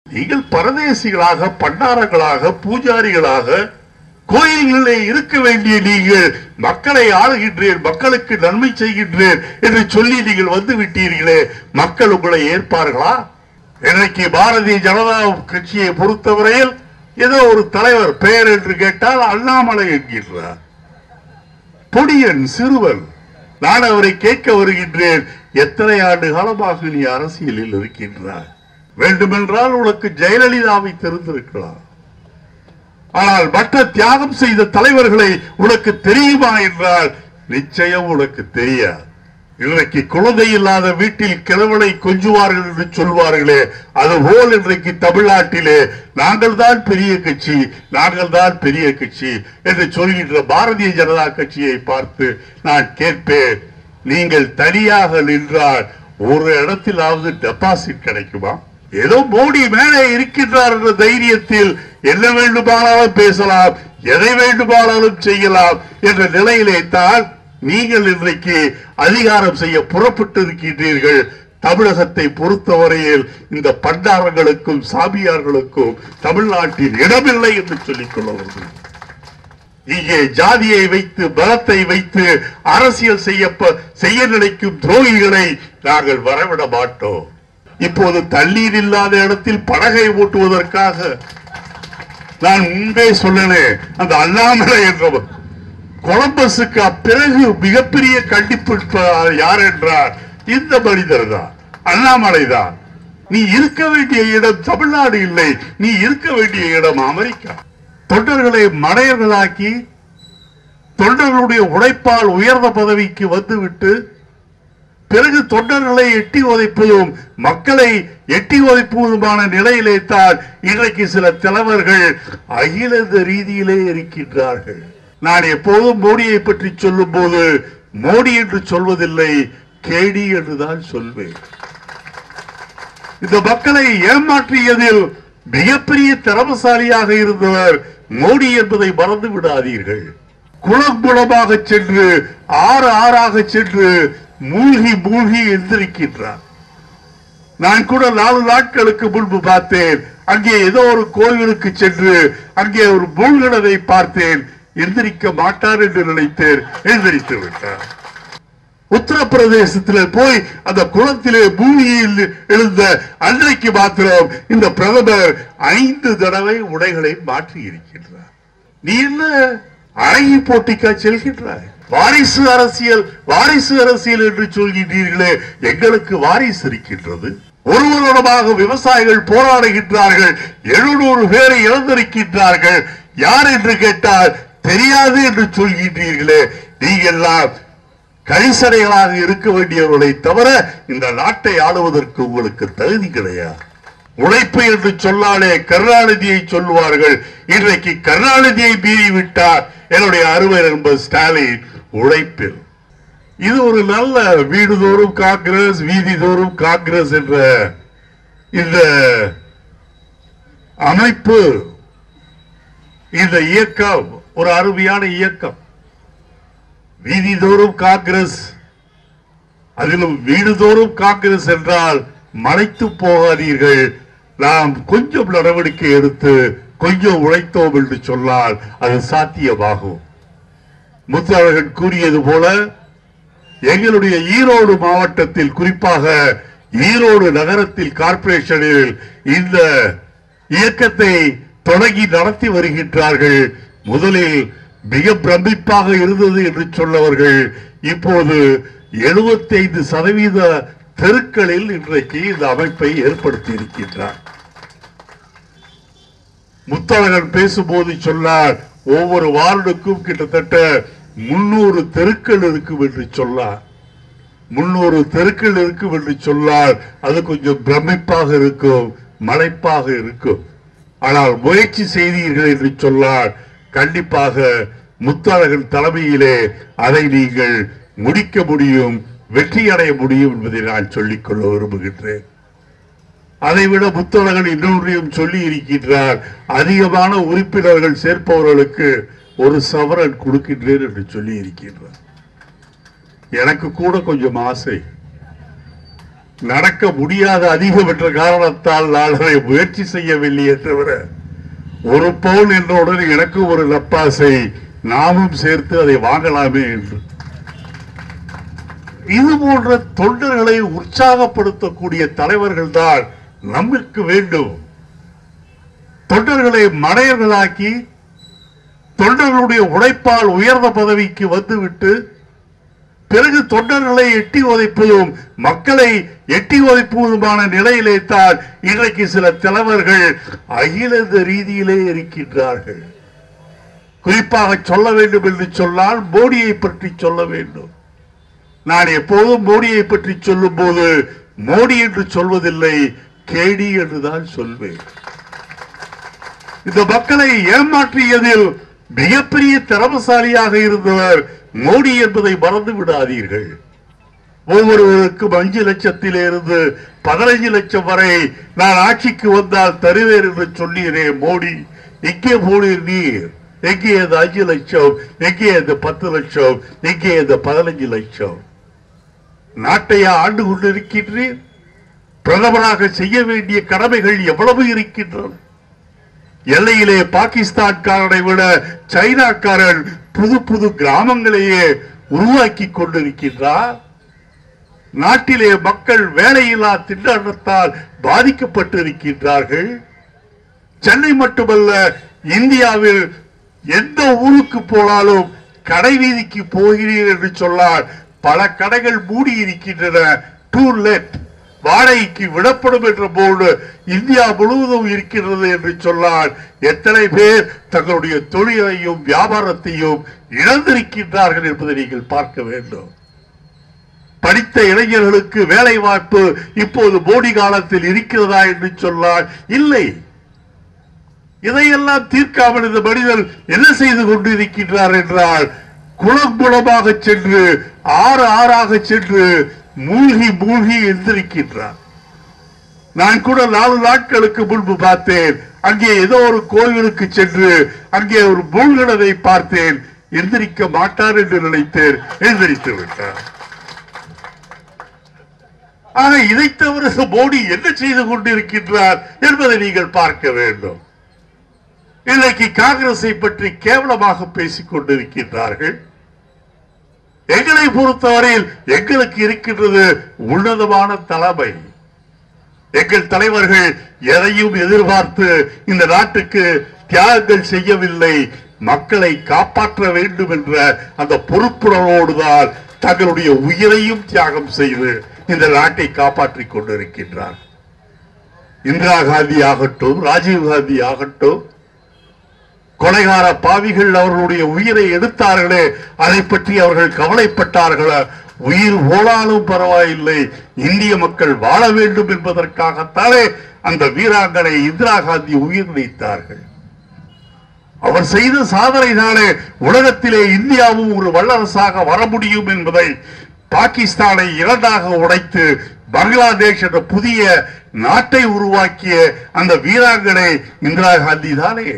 நீங்கள் பரதேசிகளாக பண்டாரங்களாக பூஜாரிகளாக கோயில்களிலே இருக்க வேண்டிய நீங்கள் மக்களை ஆளுகின்றேன் மக்களுக்கு நன்மை செய்கின்றேன் என்று சொல்லி நீங்கள் வந்து விட்டீர்களே மக்கள் உங்களை ஏற்பார்களா இன்னைக்கு பாரதிய ஜனதா கட்சியை பொறுத்தவரையில் ஏதோ ஒரு தலைவர் பெயர் என்று கேட்டால் அண்ணாமலை என்கின்றார் பொடியன் சிறுவன் நான் அவரை கேட்க வருகின்றேன் எத்தனை ஆண்டு காலமாக நீ அரசியலில் இருக்கின்றாய் வேண்டுமென்றால் உனக்கு ஜெயலலிதாவை தெரிந்திருக்கலாம் ஆனால் மற்ற தியாகம் செய்த தலைவர்களை உனக்கு தெரியுமா என்றால் நிச்சயம் உனக்கு தெரியாது இன்றைக்கு குழந்தை இல்லாத வீட்டில் கிழவனை கொஞ்சுவார்கள் என்று சொல்வார்களே அதுபோல் இன்றைக்கு தமிழ்நாட்டிலே நாங்கள் தான் பெரிய கட்சி நாங்கள் தான் பெரிய கட்சி என்று சொல்கின்ற பாரதிய ஜனதா கட்சியை பார்த்து நான் கேட்பேன் நீங்கள் தனியாக நின்றால் ஒரு இடத்திலாவது டெபாசிட் கிடைக்குமா ஏதோ மோடி மேலே இருக்கின்றார் என்ற தைரியத்தில் என்ன வேண்டுமானாலும் பேசலாம் எதை வேண்டுமானாலும் செய்யலாம் என்ற நிலையிலே தான் நீங்கள் இன்றைக்கு அதிகாரம் செய்ய புறப்பட்டு இருக்கின்றீர்கள் தமிழகத்தை பொறுத்தவரையில் இந்த பண்டாரங்களுக்கும் சாமியார்களுக்கும் தமிழ்நாட்டில் இடமில்லை என்று சொல்லிக் கொள்ள வேண்டும் இங்கே ஜாதியை வைத்து பலத்தை வைத்து அரசியல் செய்ய செய்ய நினைக்கும் துரோகிகளை நாங்கள் வரவிட மாட்டோம் இப்போது தண்ணீர் இல்லாத இடத்தில் படகை ஓட்டுவதற்காக நான் முன்பே சொன்னேன் அந்த அண்ணாமலை என்றவர் கொலம்பஸுக்கு பிறகு மிகப்பெரிய கண்டிப்பு யார் என்றார் இந்த மனிதர் தான் அண்ணாமலை தான் நீ இருக்க வேண்டிய இடம் தமிழ்நாடு இல்லை நீ இருக்க வேண்டிய இடம் அமெரிக்கா தொண்டர்களை மடையர்களாக்கி தொண்டர்களுடைய உழைப்பால் உயர்ந்த பதவிக்கு வந்துவிட்டு பிறகு தொண்டர்களை எட்டி உதைப்பதும் மக்களை எட்டி உதைப்பதுமான நிலையிலே தான் இன்றைக்கு சில தலைவர்கள் அகில இந்த ரீதியிலே இருக்கின்றார்கள் நான் எப்போதும் மோடியை பற்றி சொல்லும் போது மோடி என்று சொல்வதில்லை கேடி என்றுதான் சொல்வேன் இந்த மக்களை ஏமாற்றியதில் மிகப்பெரிய திறமசாலியாக இருந்தவர் மோடி என்பதை மறந்து விடாதீர்கள் குளம் குளமாக சென்று ஆறு ஆறாக சென்று மூழ்கி மூழ்கி எந்திரிக்கின்றார் நான் கூட நாலு நாட்களுக்கு முன்பு பார்த்தேன் அங்கே ஏதோ ஒரு கோவிலுக்கு சென்று அங்கே ஒரு மூழ்கினதை பார்த்தேன் எந்திரிக்க மாட்டார் என்று நினைத்தேன் எந்திரித்து விட்டார் உத்தரப்பிரதேசத்தில் போய் அந்த குளத்திலே பூமியில் எழுந்த அன்றைக்கு மாத்திரம் இந்த பிரதமர் ஐந்து தடவை உடைகளை மாற்றி இருக்கின்றார் நீ என்ன அழகி போட்டிக்கா செல்கின்றாய் வாரிசு அரசியல் வாரிசு அரசியல் என்று சொல்கின்றீர்களே எங்களுக்கு வாரிசு இருக்கின்றது ஒரு வருடமாக விவசாயிகள் போராடுகின்றார்கள் எழுநூறு பேரை இழந்திருக்கின்றார்கள் யார் என்று கேட்டால் தெரியாது என்று சொல்கின்றீர்களே நீங்கெல்லாம் கரிசனைகளாக இருக்க வேண்டியவர்களை தவிர இந்த நாட்டை ஆளுவதற்கு உங்களுக்கு தகுதி கிடையாது உழைப்பு என்று சொல்லாலே கருணாநிதியை சொல்லுவார்கள் இன்றைக்கு கருணாநிதியை மீறி விட்டார் என்னுடைய அருமை நண்பர் ஸ்டாலின் உழைப்பில் இது ஒரு நல்ல வீடுதோறும் காங்கிரஸ் வீதி தோறும் காங்கிரஸ் என்ற இந்த அமைப்பு இந்த இயக்கம் ஒரு அருமையான இயக்கம் வீதிதோறும் காங்கிரஸ் அதிலும் வீடுதோறும் காங்கிரஸ் என்றால் மறைத்து போகாதீர்கள் நாம் கொஞ்சம் நடவடிக்கை எடுத்து கொஞ்சம் உழைத்தோம் என்று சொன்னால் அது சாத்தியமாகும் முத்தழகன் கூறியது போல எங்களுடைய ஈரோடு மாவட்டத்தில் குறிப்பாக ஈரோடு நகரத்தில் கார்ப்பரேஷனில் இந்த இயக்கத்தை தொடங்கி நடத்தி வருகின்றார்கள் முதலில் மிக பிரமிப்பாக இருந்தது என்று சொன்னவர்கள் இப்போது 75% சதவீத தெருக்களில் இன்றைக்கு இந்த அமைப்பை ஏற்படுத்தி இருக்கின்றார் முத்தழகன் பேசும்போது சொன்னார் ஒவ்வொரு வார்டுக்கும் கிட்டத்தட்ட முன்னூறு தெருக்கள் இருக்கும் என்று சொன்னார் முன்னூறு தெருக்கள் இருக்கும் என்று சொன்னால் அது கொஞ்சம் பிரமிப்பாக இருக்கும் மலைப்பாக இருக்கும் ஆனால் முயற்சி செய்தீர்கள் என்று சொன்னால் கண்டிப்பாக முத்தழகன் தலைமையிலே அதை நீங்கள் முடிக்க முடியும் வெற்றி அடைய முடியும் என்பதை நான் சொல்லிக்கொள்ள விரும்புகின்றேன் அதைவிட புத்தகங்கள் இன்னொன்றையும் சொல்லி இருக்கின்றார் அதிகமான உறுப்பினர்கள் சேர்ப்பவர்களுக்கு ஒரு சவரன் கொடுக்கின்றேன் என்று சொல்லி இருக்கின்றார் எனக்கு கூட கொஞ்சம் ஆசை நடக்க முடியாத அதிகம் என்ற காரணத்தால் நான் அதை முயற்சி செய்யவில்லையே தவிர ஒரு பவுன் என்னுடன் எனக்கு ஒரு நப்பாசை நாமும் சேர்த்து அதை வாங்கலாமே என்று இது போன்ற தொண்டர்களை உற்சாகப்படுத்தக்கூடிய தலைவர்கள் தான் நம்மிற்கு வேண்டும் தொண்டர்களை மடையர்களாக்கி தொண்டர்களுடைய உழைப்பால் உயர்ந்த பதவிக்கு வந்துவிட்டு பிறகு தொண்டர்களை எட்டி உதைப்பதும் மக்களை எட்டி உதைப்பதுமான நிலையிலே தான் இன்றைக்கு சில தலைவர்கள் அகில இந்த ரீதியிலே இருக்கின்றார்கள் குறிப்பாக சொல்ல வேண்டும் என்று சொன்னால் மோடியை பற்றி சொல்ல வேண்டும் நான் எப்போதும் மோடியை பற்றி சொல்லும் போது மோடி என்று சொல்வதில்லை கேடி என்றுதான் சொல்வேன் இந்த மக்களை ஏமாற்றியதில் மிகப்பெரிய திறமசாலியாக இருந்தவர் மோடி என்பதை மறந்து விடாதீர்கள் ஒவ்வொருவருக்கும் அஞ்சு லட்சத்திலிருந்து பதினைஞ்சு லட்சம் வரை நான் ஆட்சிக்கு வந்தால் தருவேன் என்று சொன்னீரே மோடி எங்கே போனீர் நீர் எங்கே அந்த அஞ்சு லட்சம் எங்கே அந்த பத்து லட்சம் எங்கே அந்த பதினஞ்சு லட்சம் நாட்டையா ஆண்டு கொண்டிருக்கின்றீர் பிரதமராக செய்ய வேண்டிய கடமைகள் எவ்வளவு இருக்கின்றன எல்லையிலே பாகிஸ்தான்காரனை விட சைனாக்காரன் புது புது கிராமங்களையே உருவாக்கி கொண்டிருக்கின்றார் நாட்டிலே மக்கள் வேலையில்லா திண்டாட்டத்தால் பாதிக்கப்பட்டிருக்கின்றார்கள் சென்னை மட்டுமல்ல இந்தியாவில் எந்த ஊருக்கு போனாலும் கடை வீதிக்கு போகிறீர் என்று சொன்னால் பல கடைகள் மூடி இருக்கின்றன டூ லெட் வாடகைக்கு விடப்படும் என்ற போர்டு இந்தியா முழுவதும் இருக்கின்றது என்று சொன்னால் எத்தனை பேர் தங்களுடைய தொழிலையும் வியாபாரத்தையும் இழந்திருக்கின்றார்கள் என்பதை நீங்கள் பார்க்க வேண்டும் படித்த இளைஞர்களுக்கு வேலை வாய்ப்பு இப்போது மோடி காலத்தில் இருக்கிறதா என்று சொன்னால் இல்லை இதையெல்லாம் தீர்க்காமல் இந்த மனிதன் என்ன செய்து கொண்டிருக்கின்றார் என்றால் குளம் குளமாக சென்று ஆறு ஆறாக சென்று மூழ்கி மூழ்கி எந்திருக்கின்றார் நான் கூட நாலு நாட்களுக்கு முன்பு பார்த்தேன் அங்கே ஏதோ ஒரு கோவிலுக்கு சென்று அங்கே ஒரு மூழ்கினதை பார்த்தேன் எந்திரிக்க மாட்டார் என்று நினைத்தேன் எந்திரித்து விட்டார் ஆக இதை தவிர மோடி என்ன செய்து கொண்டிருக்கின்றார் என்பதை நீங்கள் பார்க்க வேண்டும் இன்றைக்கு காங்கிரஸை பற்றி கேவலமாக பேசிக் கொண்டிருக்கின்றார்கள் எங்களை பொறுத்தவரையில் எங்களுக்கு இருக்கின்றது உன்னதமான தலைமை எங்கள் தலைவர்கள் எதையும் எதிர்பார்த்து இந்த நாட்டுக்கு தியாகங்கள் செய்யவில்லை மக்களை காப்பாற்ற வேண்டும் என்ற அந்த பொறுப்புணர்வோடுதான் தங்களுடைய உயிரையும் தியாகம் செய்து இந்த நாட்டை காப்பாற்றிக் கொண்டிருக்கின்றார் இந்திரா காந்தி ஆகட்டும் ராஜீவ் காந்தி ஆகட்டும் கொலைகார பாவிகள் அவர்களுடைய உயிரை எடுத்தார்களே அதை பற்றி அவர்கள் கவலைப்பட்டார்களா உயிர் போனாலும் பரவாயில்லை இந்திய மக்கள் வாழ வேண்டும் என்பதற்காகத்தானே அந்த வீராங்கனை இந்திரா காந்தி உயிர் நீத்தார்கள் அவர் செய்த சாதனை தானே உலகத்திலே இந்தியாவும் ஒரு வல்லரசாக வர முடியும் என்பதை பாகிஸ்தானை இரண்டாக உடைத்து பங்களாதேஷ் என்ற புதிய நாட்டை உருவாக்கிய அந்த வீராங்கனை இந்திரா காந்தி தானே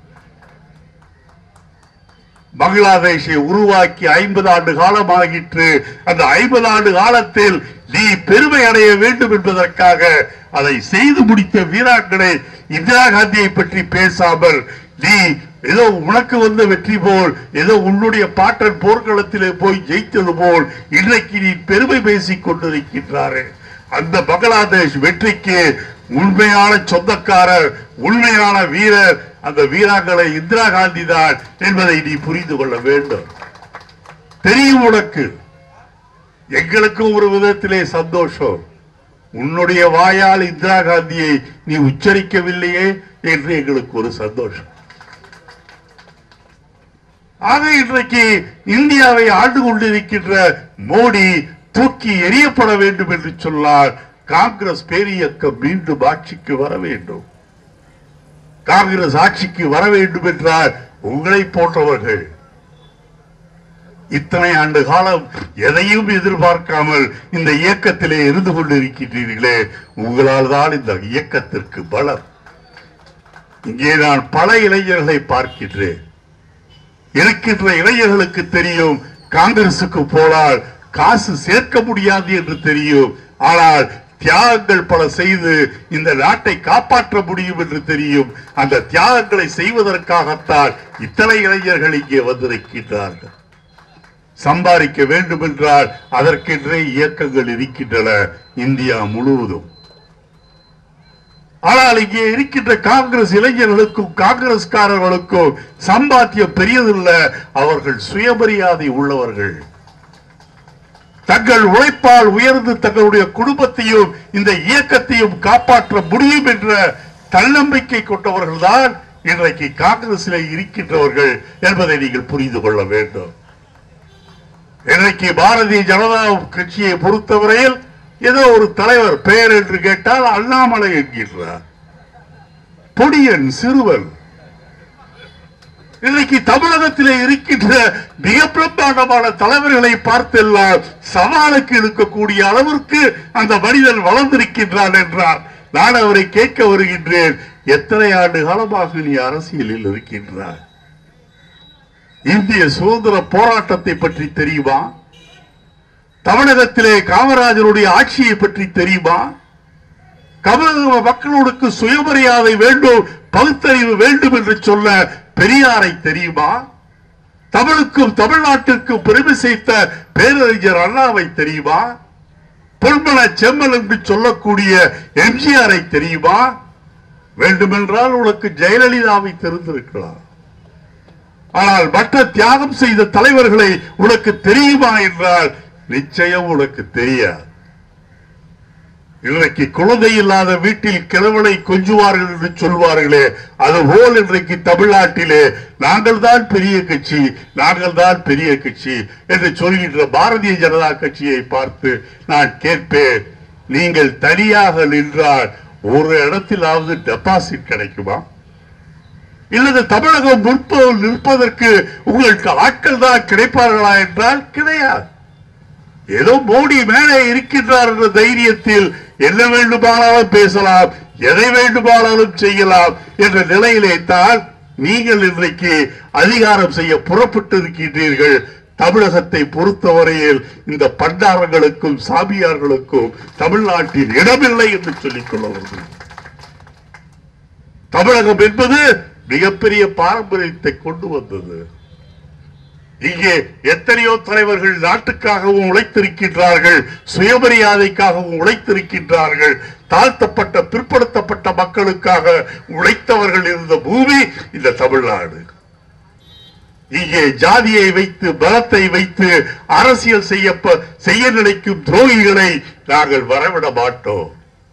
பங்களாதேஷை உருவாக்கி ஐம்பது ஆண்டு காலம் ஆகிற்று அந்த ஐம்பது ஆண்டு காலத்தில் நீ பெருமை அடைய வேண்டும் என்பதற்காக அதை செய்து முடித்த வீராங்கனை இந்திரா காந்தியை பற்றி பேசாமல் நீ ஏதோ உனக்கு வந்த வெற்றி போல் ஏதோ உன்னுடைய பாட்டன் போர்க்களத்திலே போய் ஜெயித்தது போல் இன்றைக்கு நீ பெருமை பேசிக் கொண்டிருக்கின்றாரே அந்த பங்களாதேஷ் வெற்றிக்கு உண்மையான சொந்தக்காரர் உண்மையான வீரர் அந்த வீராங்கனை இந்திரா காந்தி தான் என்பதை நீ புரிந்து கொள்ள வேண்டும் தெரியும் உனக்கு எங்களுக்கும் ஒரு விதத்திலே சந்தோஷம் உன்னுடைய வாயால் இந்திரா காந்தியை நீ உச்சரிக்கவில்லையே என்று எங்களுக்கு ஒரு சந்தோஷம் ஆக இன்றைக்கு இந்தியாவை ஆண்டு கொண்டிருக்கின்ற மோடி தூக்கி எறியப்பட வேண்டும் என்று சொன்னால் காங்கிரஸ் பேரியக்கம் மீண்டும் ஆட்சிக்கு வர வேண்டும் காங்கிரஸ் ஆட்சிக்கு வர வேண்டும் என்றால் உங்களை போன்றவர்கள் இத்தனை ஆண்டு காலம் எதையும் எதிர்பார்க்காமல் இந்த இயக்கத்திலே இருந்து கொண்டிருக்கின்றீர்களே உங்களால் தான் இந்த இயக்கத்திற்கு பலம் இங்கே நான் பல இளைஞர்களை பார்க்கின்றேன் இருக்கின்ற இளைஞர்களுக்கு தெரியும் காங்கிரசுக்கு போனால் காசு சேர்க்க முடியாது என்று தெரியும் ஆனால் தியாகங்கள் பல செய்து இந்த நாட்டை காப்பாற்ற முடியும் என்று தெரியும் அந்த தியாகங்களை செய்வதற்காகத்தான் இத்தனை இளைஞர்கள் இங்கே வந்திருக்கின்றார்கள் சம்பாதிக்க வேண்டும் என்றால் அதற்கென்றே இயக்கங்கள் இருக்கின்றன இந்தியா முழுவதும் ஆனால் இங்கே இருக்கின்ற காங்கிரஸ் இளைஞர்களுக்கும் காங்கிரஸ்காரர்களுக்கும் சம்பாத்தியம் பெரியதில்லை அவர்கள் சுயமரியாதை உள்ளவர்கள் தங்கள் உழைப்பால் உயர்ந்து தங்களுடைய குடும்பத்தையும் இந்த இயக்கத்தையும் காப்பாற்ற முடியும் என்ற தன்னம்பிக்கை கொண்டவர்கள் தான் இன்றைக்கு காங்கிரஸில் இருக்கின்றவர்கள் என்பதை நீங்கள் புரிந்து கொள்ள வேண்டும் இன்றைக்கு பாரதிய ஜனதா கட்சியை பொறுத்தவரையில் ஏதோ ஒரு தலைவர் பெயர் என்று கேட்டால் அண்ணாமலை என்கின்றார் பொடியன் சிறுவன் இன்றைக்கு தமிழகத்திலே இருக்கின்ற மிக பிரம்மாண்டமான தலைவர்களை பார்த்தெல்லாம் சவாலுக்கு இருக்கக்கூடிய அளவிற்கு அந்த மனிதன் வளர்ந்திருக்கின்றான் என்றார் நான் அவரை கேட்க வருகின்றேன் எத்தனை ஆண்டு காலமாக நீ அரசியலில் இருக்கின்றாய் இந்திய சுதந்திர போராட்டத்தை பற்றி தெரியுமா தமிழகத்திலே காமராஜருடைய ஆட்சியை பற்றி தெரியுமா தமிழக மக்களுக்கு சுயமரியாதை வேண்டும் பகுத்தறிவு வேண்டும் என்று சொல்ல பெரியாரை தெரியுமா தமிழுக்கும் தமிழ்நாட்டிற்கும் பெருமை சேர்த்த பேரறிஞர் அண்ணாவை தெரியுமா பொன்மன செம்மல் என்று சொல்லக்கூடிய எம்ஜிஆரை தெரியுமா வேண்டுமென்றால் உனக்கு ஜெயலலிதாவை தெரிந்திருக்கலாம் ஆனால் மற்ற தியாகம் செய்த தலைவர்களை உனக்கு தெரியுமா என்றால் நிச்சயம் உனக்கு தெரியாது இன்றைக்கு குழந்தை இல்லாத வீட்டில் கிழவனை கொஞ்சுவார்கள் என்று சொல்வார்களே அதுபோல் இன்றைக்கு தமிழ்நாட்டிலே நாங்கள் தான் பெரிய கட்சி நாங்கள் தான் பெரிய கட்சி என்று சொல்கின்ற பாரதிய ஜனதா கட்சியை பார்த்து நான் கேட்பேன் நீங்கள் தனியாக நின்றால் ஒரு இடத்திலாவது டெபாசிட் கிடைக்குமா இல்லது தமிழகம் முற்ப நிற்பதற்கு உங்களுக்கு ஆட்கள் தான் கிடைப்பார்களா என்றால் கிடையாது ஏதோ மோடி மேலே இருக்கின்றார் என்ற தைரியத்தில் என்ன வேண்டுமானாலும் பேசலாம் எதை வேண்டுமானாலும் செய்யலாம் என்ற நிலையிலே தான் நீங்கள் இன்றைக்கு அதிகாரம் செய்ய புறப்பட்டு இருக்கின்றீர்கள் தமிழகத்தை பொறுத்தவரையில் இந்த பண்டாரங்களுக்கும் சாமியார்களுக்கும் தமிழ்நாட்டில் இடமில்லை என்று சொல்லிக் கொள்ள வேண்டும் தமிழகம் என்பது மிகப்பெரிய பாரம்பரியத்தை கொண்டு வந்தது இங்கே எத்தனையோ தலைவர்கள் நாட்டுக்காகவும் உழைத்திருக்கின்றார்கள் சுயமரியாதைக்காகவும் உழைத்திருக்கின்றார்கள் தாழ்த்தப்பட்ட பிற்படுத்தப்பட்ட மக்களுக்காக உழைத்தவர்கள் இருந்த பூமி இந்த தமிழ்நாடு இங்கே ஜாதியை வைத்து பலத்தை வைத்து அரசியல் செய்ய செய்ய நினைக்கும் துரோகிகளை நாங்கள் வரவிட மாட்டோம்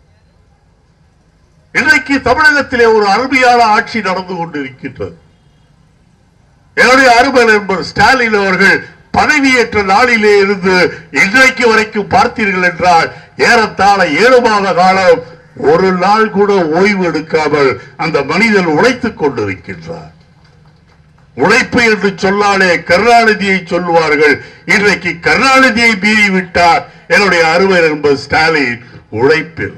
இன்றைக்கு தமிழகத்திலே ஒரு அருமையான ஆட்சி நடந்து கொண்டிருக்கின்றது என்னுடைய அருமை நண்பர் ஸ்டாலின் அவர்கள் பதவியேற்ற நாளிலே இருந்து இன்றைக்கு வரைக்கும் பார்த்தீர்கள் என்றால் ஏறத்தாழ ஏழு மாத காலம் ஒரு நாள் கூட ஓய்வு எடுக்காமல் அந்த மனிதன் உழைத்துக் கொண்டிருக்கின்றார் உழைப்பு என்று சொல்லாலே கருணாநிதியை சொல்லுவார்கள் இன்றைக்கு கருணாநிதியை மீறி விட்டார் என்னுடைய அருமை நண்பர் ஸ்டாலின் உழைப்பில்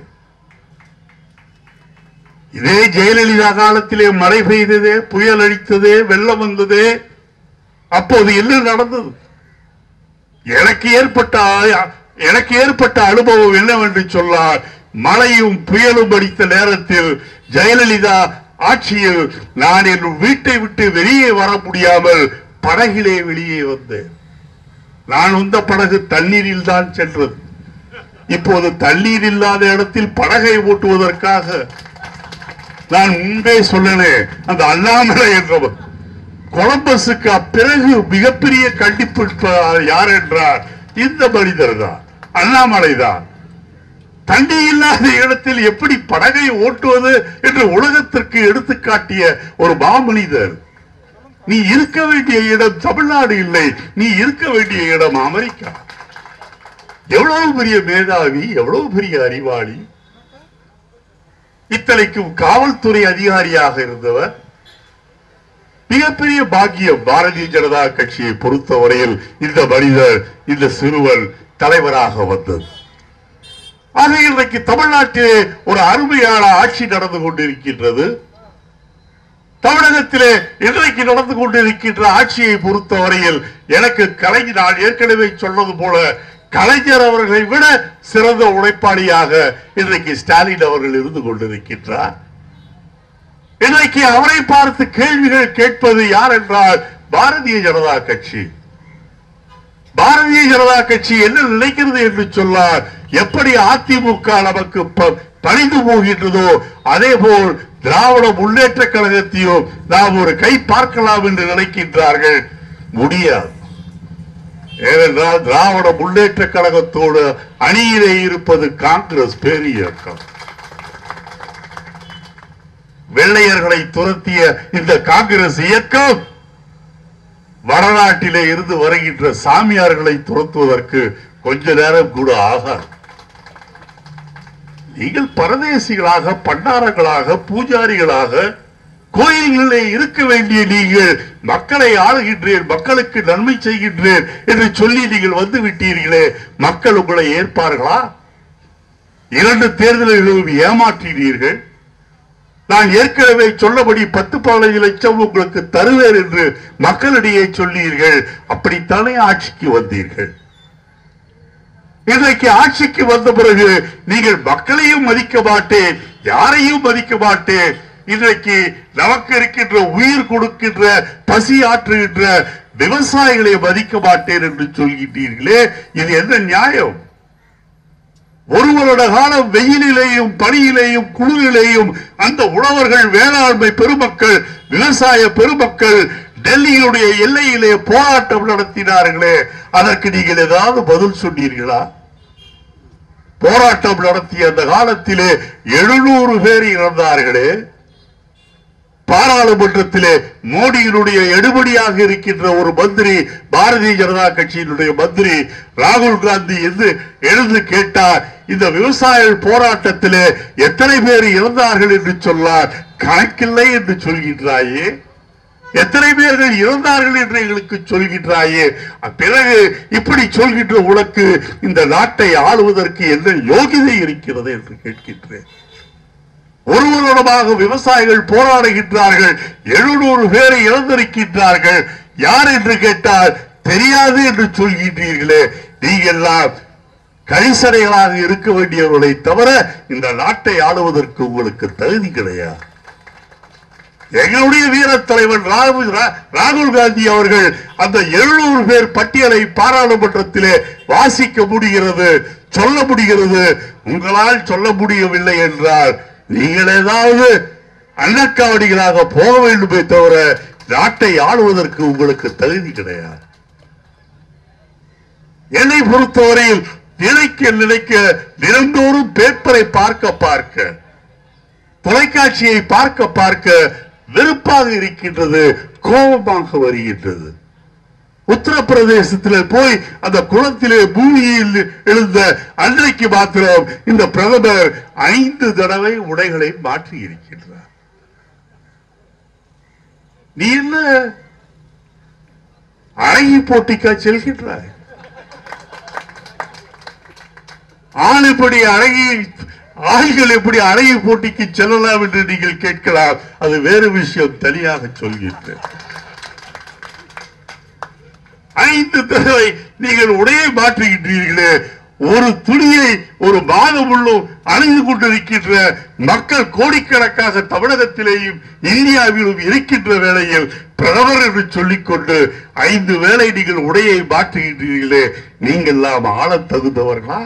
இதே ஜெயலலிதா காலத்திலே மழை பெய்ததே புயல் அடித்ததே வெள்ளம் வந்ததே அப்போது என்ன நடந்தது எனக்கு ஏற்பட்ட ஆ- எனக்கு ஏற்பட்ட அனுபவம் என்னவென்று சொன்னார் மழையும் புயலும் அடித்த நேரத்தில் ஜெயலலிதா ஆட்சியில் நான் என் வீட்டை விட்டு வெளியே வர முடியாமல் படகிலே வெளியே வந்தேன் நான் வந்த படகு தண்ணீரில் தான் சென்றது இப்போது தண்ணீர் இல்லாத இடத்தில் படகை ஓட்டுவதற்காக நான் முன்பே சொன்னேன் அந்த அண்ணாமலை என்றவர் கொலம்பஸுக்கு பிறகு மிகப்பெரிய கண்டிப்பு யார் என்றார் இந்த மனிதர் தான் அண்ணாமலை தான் தண்ணி இல்லாத இடத்தில் எப்படி படகை ஓட்டுவது என்று உலகத்திற்கு எடுத்துக்காட்டிய ஒரு மாமனிதர் நீ இருக்க வேண்டிய இடம் தமிழ்நாடு இல்லை நீ இருக்க வேண்டிய இடம் அமெரிக்கா எவ்வளவு பெரிய மேதாவி எவ்வளவு பெரிய அறிவாளி இத்தனைக்கும் காவல்துறை அதிகாரியாக இருந்தவர் மிகப்பெரிய பாக்கியம் பாரதிய ஜனதா கட்சியை பொறுத்தவரையில் இந்த மனிதர் இந்த சிறுவன் தலைவராக வந்தது ஆக இன்றைக்கு தமிழ்நாட்டிலே ஒரு அருமையான ஆட்சி நடந்து கொண்டிருக்கின்றது தமிழகத்திலே இன்றைக்கு நடந்து கொண்டிருக்கின்ற ஆட்சியை பொறுத்தவரையில் எனக்கு கலைஞர் நான் ஏற்கனவே சொன்னது போல கலைஞர் அவர்களை விட சிறந்த உழைப்பாளியாக இன்றைக்கு ஸ்டாலின் அவர்கள் இருந்து கொண்டிருக்கின்றார் இன்றைக்கு அவரை பார்த்து கேள்விகள் கேட்பது யார் என்றால் பாரதிய ஜனதா கட்சி பாரதிய ஜனதா கட்சி என்ன நினைக்கிறது என்று சொன்னார் எப்படி அதிமுக நமக்கு ப- பணிந்து போகின்றதோ அதே போல் திராவிட முன்னேற்ற கழகத்தையும் நாம் ஒரு கை பார்க்கலாம் என்று நினைக்கின்றார்கள் முடியாது ஏனென்றால் திராவிட முன்னேற்ற கழகத்தோடு அணியிலே இருப்பது காங்கிரஸ் பேரியக்கம் வெள்ளையர்களை துரத்திய இந்த காங்கிரஸ் இயக்கம் வடநாட்டிலே இருந்து வருகின்ற சாமியார்களை துரத்துவதற்கு கொஞ்ச நேரம் கூட ஆகாது நீங்கள் பரதேசிகளாக பண்டாரங்களாக பூஜாரிகளாக கோயில்களிலே இருக்க வேண்டிய நீங்கள் மக்களை ஆளுகின்றேன் மக்களுக்கு நன்மை செய்கின்றேன் என்று சொல்லி நீங்கள் வந்து விட்டீர்களே மக்கள் உங்களை ஏற்பார்களா இரண்டு தேர்தல்களிலும் ஏமாற்றினீர்கள் நான் ஏற்கனவே சொன்னபடி பத்து பதினைந்து லட்சம் உங்களுக்கு தருவேன் என்று மக்களிடையே சொன்னீர்கள் அப்படித்தானே ஆட்சிக்கு வந்தீர்கள் இன்றைக்கு ஆட்சிக்கு வந்த பிறகு நீங்கள் மக்களையும் மதிக்க மாட்டேன் யாரையும் மதிக்க மாட்டேன் இன்றைக்கு நமக்கு இருக்கின்ற உயிர் கொடுக்கின்ற பசி ஆற்றுகின்ற விவசாயிகளை மதிக்க மாட்டேன் என்று சொல்கின்றீர்களே இது என்ன நியாயம் ஒரு வருட காலம் வெயிலிலேயும் பனியிலேயும் குளிரிலேயும் அந்த உழவர்கள் வேளாண்மை பெருமக்கள் விவசாய பெருமக்கள் டெல்லியினுடைய எல்லையிலே போராட்டம் நடத்தினார்களே அதற்கு நீங்கள் ஏதாவது பதில் சொன்னீர்களா போராட்டம் நடத்திய அந்த காலத்திலே எழுநூறு பேர் இறந்தார்களே பாராளுமன்றத்திலே மோடியினுடைய எடுபடியாக இருக்கின்ற ஒரு மந்திரி பாரதிய ஜனதா கட்சியினுடைய மந்திரி ராகுல் காந்தி என்று எழுந்து கேட்டார் இந்த விவசாய போராட்டத்திலே எத்தனை பேர் இறந்தார்கள் என்று சொன்னார் கணக்கில்லை என்று சொல்கின்றாயே எத்தனை பேர்கள் இறந்தார்கள் என்று எங்களுக்கு சொல்கின்றாயே பிறகு இப்படி சொல்கின்ற உனக்கு இந்த நாட்டை ஆளுவதற்கு என்ன யோகிதை இருக்கிறது என்று கேட்கின்றேன் ஒரு வருடமாக விவசாயிகள் போராடுகின்றார்கள் எழுநூறு பேரை இழந்திருக்கின்றார்கள் யார் என்று கேட்டால் தெரியாது என்று சொல்கின்றீர்களே நீங்கெல்லாம் கரிசனைகளாக இருக்க வேண்டியவர்களை தவிர இந்த நாட்டை ஆளுவதற்கு உங்களுக்கு தகுதி கிடையாது எங்களுடைய வீர தலைவர் ராகுல் ரா- ராகுல் காந்தி அவர்கள் அந்த எழுநூறு பேர் பட்டியலை பாராளுமன்றத்திலே வாசிக்க முடிகிறது சொல்ல முடிகிறது உங்களால் சொல்ல முடியவில்லை என்றால் நீங்கள் ஏதாவது அன்னக்காவடிகளாக போக வேண்டுமே தவிர நாட்டை ஆளுவதற்கு உங்களுக்கு தகுதி கிடையாது என்னை பொறுத்தவரையில் நினைக்க நினைக்க தினந்தோறும் பேப்பரை பார்க்க பார்க்க தொலைக்காட்சியை பார்க்க பார்க்க வெறுப்பாக இருக்கின்றது கோபமாக வருகின்றது உத்தரப்பிரதேசத்தில் போய் அந்த குளத்திலே பூமியில் எழுந்த அன்றைக்கு மாத்திரம் இந்த பிரதமர் ஐந்து தடவை உடைகளை மாற்றி இருக்கின்றார் நீ என்ன அழகி போட்டிக்கா செல்கின்றாய் ஆள் எப்படி அழகி ஆள்கள் எப்படி அழகி போட்டிக்கு செல்லலாம் என்று நீங்கள் கேட்கலாம் அது வேறு விஷயம் தனியாக சொல்கின்றேன் ஐந்து தடவை நீங்கள் உடையை மாற்றுகின்றீர்களே ஒரு துணியை ஒரு மாதம் உள்ளும் அணிந்து கொண்டிருக்கின்ற மக்கள் கோடிக்கணக்காக தமிழகத்திலேயும் இந்தியாவிலும் இருக்கின்ற வேளையில் பிரதமர் என்று சொல்லிக்கொண்டு ஐந்து வேளை நீங்கள் உடையை மாற்றுகின்றீர்களே நீங்கள் எல்லாம் ஆளத் தகுந்தவர்களா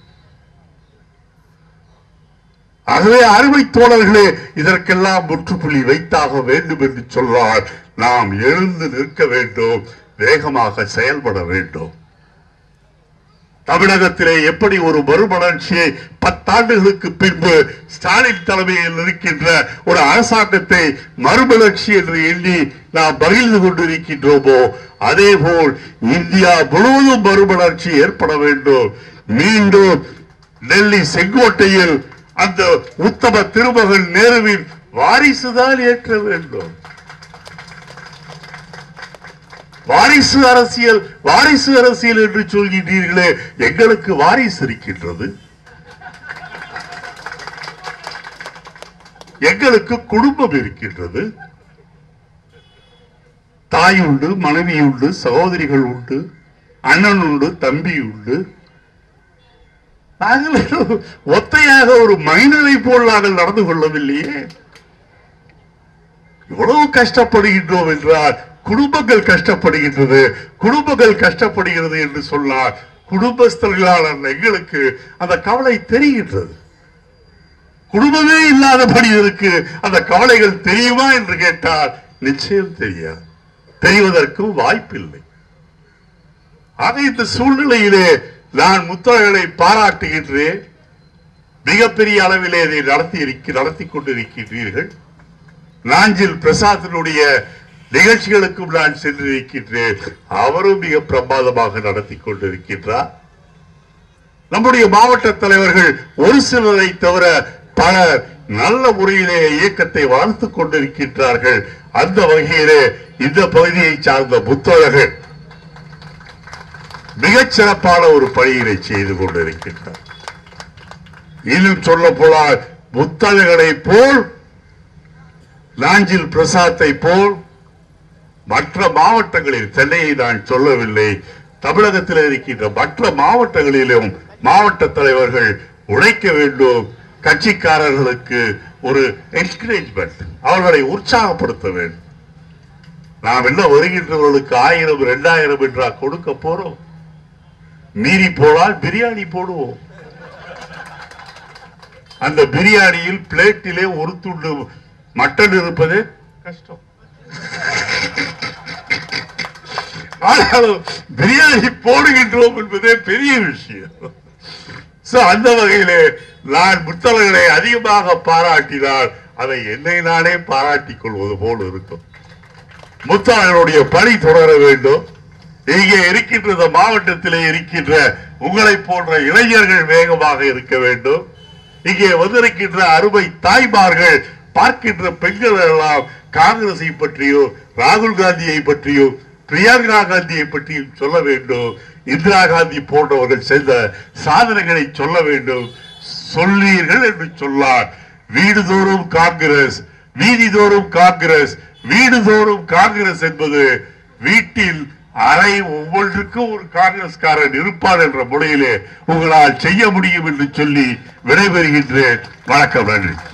ஆகவே அருமை தோழர்களே இதற்கெல்லாம் முற்றுப்புள்ளி வைத்தாக வேண்டும் என்று சொன்னால் நாம் எழுந்து நிற்க வேண்டும் வேகமாக செயல்பட வேண்டும் தமிழகத்திலே எப்படி ஒரு மறுமலர்ச்சியை பத்தாண்டுகளுக்கு பின்பு ஸ்டாலின் தலைமையில் இருக்கின்ற ஒரு அரசாங்கத்தை மறுமலர்ச்சி என்று எண்ணி நாம் மகிழ்ந்து கொண்டிருக்கின்றோமோ அதே போல் இந்தியா முழுவதும் மறுமலர்ச்சி ஏற்பட வேண்டும் மீண்டும் டெல்லி செங்கோட்டையில் அந்த உத்தம திருமகன் நேருவின் வாரிசுதான் ஏற்ற வேண்டும் வாரிசு அரசியல் வாரிசு அரசியல் என்று சொல்கின்றீர்களே எங்களுக்கு வாரிசு இருக்கின்றது எங்களுக்கு குடும்பம் இருக்கின்றது தாய் உண்டு மனைவி உண்டு சகோதரிகள் உண்டு அண்ணன் உண்டு தம்பி உண்டு நாங்கள் ஒத்தையாக ஒரு மைனரை போல் நாங்கள் நடந்து கொள்ளவில்லையே இவ்வளவு கஷ்டப்படுகின்றோம் என்றால் குடும்பங்கள் கஷ்டப்படுகின்றது குடும்பங்கள் கஷ்டப்படுகிறது என்று சொன்னால் குடும்பஸ்தர்களான எங்களுக்கு அந்த கவலை தெரிகின்றது குடும்பமே இல்லாதபடி இருக்கு அந்த கவலைகள் தெரியுமா என்று கேட்டால் நிச்சயம் தெரியாது தெரிவதற்கும் வாய்ப்பில்லை ஆக இந்த சூழ்நிலையிலே நான் முத்தழகளை பாராட்டுகின்றேன் மிகப்பெரிய அளவிலே இதை நடத்தி இருக்க நடத்தி கொண்டிருக்கின்றீர்கள் நாஞ்சில் பிரசாத்தினுடைய நிகழ்ச்சிகளுக்கும் நான் சென்றிருக்கின்றேன் அவரும் மிக பிரமாதமாக நடத்தி கொண்டிருக்கின்றார் நம்முடைய மாவட்ட தலைவர்கள் ஒரு சிலரை தவிர பலர் நல்ல முறையிலே இயக்கத்தை வளர்த்துக் கொண்டிருக்கின்றார்கள் அந்த வகையிலே இந்த பகுதியை சார்ந்த புத்தகர்கள் மிகச் சிறப்பான ஒரு பணியினை செய்து கொண்டிருக்கின்றார் இன்னும் சொல்ல போனால் புத்தகங்களை போல் நாஞ்சில் பிரசாத்தை போல் மற்ற மாவட்டங்களில் சென்னையை நான் சொல்லவில்லை தமிழகத்தில் இருக்கின்ற மற்ற மாவட்டங்களிலும் மாவட்ட தலைவர்கள் உழைக்க வேண்டும் கட்சிக்காரர்களுக்கு ஒரு என்கரேஜ்மெண்ட் அவர்களை உற்சாகப்படுத்த வேண்டும் நாம் என்ன வருகின்றவர்களுக்கு ஆயிரம் இரண்டாயிரம் என்றா கொடுக்க போறோம் மீறி போனால் பிரியாணி போடுவோம் அந்த பிரியாணியில் பிளேட்டிலே ஒரு துண்டு மட்டன் இருப்பது கஷ்டம் ஆனாலும் பிரியாணி போடுகின்றோம் என்பதே பெரிய விஷயம் So, அந்த வகையிலே நான் புத்தகங்களை அதிகமாக பாராட்டினால் அதை என்னை நானே பாராட்டிக் கொள்வது போல் இருக்கும் முத்தாளனுடைய பணி தொடர வேண்டும் இங்கே இருக்கின்ற இந்த மாவட்டத்திலே இருக்கின்ற உங்களை போன்ற இளைஞர்கள் வேகமாக இருக்க வேண்டும் இங்கே வந்திருக்கின்ற அருமை தாய்மார்கள் பார்க்கின்ற பெண்கள் எல்லாம் காங்கிரஸை பற்றியும் ராகுல் காந்தியை பற்றியும் பிரியங்கா காந்தியை பற்றியும் சொல்ல வேண்டும் இந்திரா காந்தி போன்றவர்கள் செய்த சாதனைகளை சொல்ல வேண்டும் சொல்லீர்கள் என்று சொல்லார் வீடுதோறும் காங்கிரஸ் வீதிதோறும் காங்கிரஸ் வீடுதோறும் காங்கிரஸ் என்பது வீட்டில் அறை ஒவ்வொன்றுக்கும் ஒரு காங்கிரஸ்காரன் இருப்பார் என்ற முறையிலே உங்களால் செய்ய முடியும் என்று சொல்லி விடைபெறுகின்றேன் வணக்கம் நன்றி